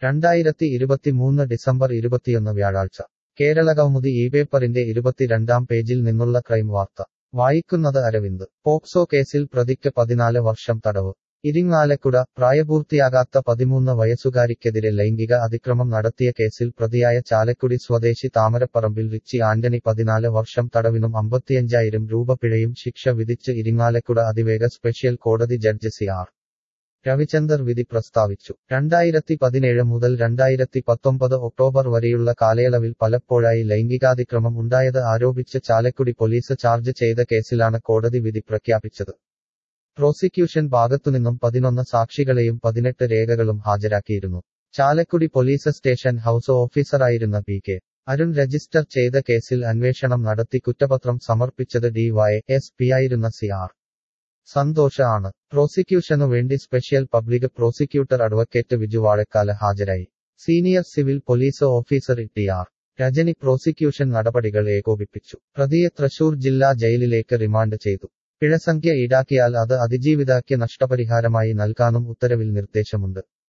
രണ്ടായിരത്തി ഇരുപത്തിമൂന്ന് ഡിസംബർ ഇരുപത്തിയൊന്ന് വ്യാഴാഴ്ച കേരളകൗമുദി ഈ പേപ്പറിന്റെ ഇരുപത്തിരണ്ടാം പേജിൽ നിന്നുള്ള ക്രൈം വാർത്ത വായിക്കുന്നത് അരവിന്ദ് പോക്സോ കേസിൽ പ്രതിക്ക് പതിനാല് വർഷം തടവ് ഇരിങ്ങാലക്കുട പ്രായപൂർത്തിയാകാത്ത പതിമൂന്ന് വയസ്സുകാരിക്കെതിരെ ലൈംഗിക അതിക്രമം നടത്തിയ കേസിൽ പ്രതിയായ ചാലക്കുടി സ്വദേശി താമരപ്പറമ്പിൽ റിച്ചി ആന്റണി പതിനാല് വർഷം തടവിനും അമ്പത്തിയഞ്ചായിരം രൂപ പിഴയും ശിക്ഷ വിധിച്ച് ഇരിങ്ങാലക്കുട അതിവേഗ സ്പെഷ്യൽ കോടതി ജഡ്ജ് സി ആർ രവിചന്ദർ വിധി പ്രസ്താവിച്ചു രണ്ടായിരത്തി പതിനേഴ് മുതൽ രണ്ടായിരത്തി പത്തൊമ്പത് ഒക്ടോബർ വരെയുള്ള കാലയളവിൽ പലപ്പോഴായി ലൈംഗികാതിക്രമം ഉണ്ടായത് ആരോപിച്ച് ചാലക്കുടി പോലീസ് ചാർജ് ചെയ്ത കേസിലാണ് കോടതി വിധി പ്രഖ്യാപിച്ചത് പ്രോസിക്യൂഷൻ ഭാഗത്തുനിന്നും പതിനൊന്ന് സാക്ഷികളെയും പതിനെട്ട് രേഖകളും ഹാജരാക്കിയിരുന്നു ചാലക്കുടി പോലീസ് സ്റ്റേഷൻ ഹൌസ് ഓഫീസറായിരുന്ന പി കെ അരുൺ രജിസ്റ്റർ ചെയ്ത കേസിൽ അന്വേഷണം നടത്തി കുറ്റപത്രം സമർപ്പിച്ചത് ഡി വൈ എസ് പിയായിരുന്ന സി ആർ സന്തോഷ ആണ് പ്രോസിക്യൂഷനു വേണ്ടി special public prosecutor advocate Viju Vazhakkala ഹാജരായി senior civil police officer T R Rajani prosecution നടപടികൾ ഏകോപിപ്പിച്ചു പ്രതിയെ തൃശൂർ ജില്ലാ ജയിലിലേക്ക് റിമാൻഡ് ചെയ്തു പിഴസംഖ്യ ഈടാക്കിയാൽ അത് അതിജീവിതാക്ക് നഷ്ടപരിഹാരമായി നൽകാനും ഉത്തരവിൽ നിർദ്ദേശമുണ്ട്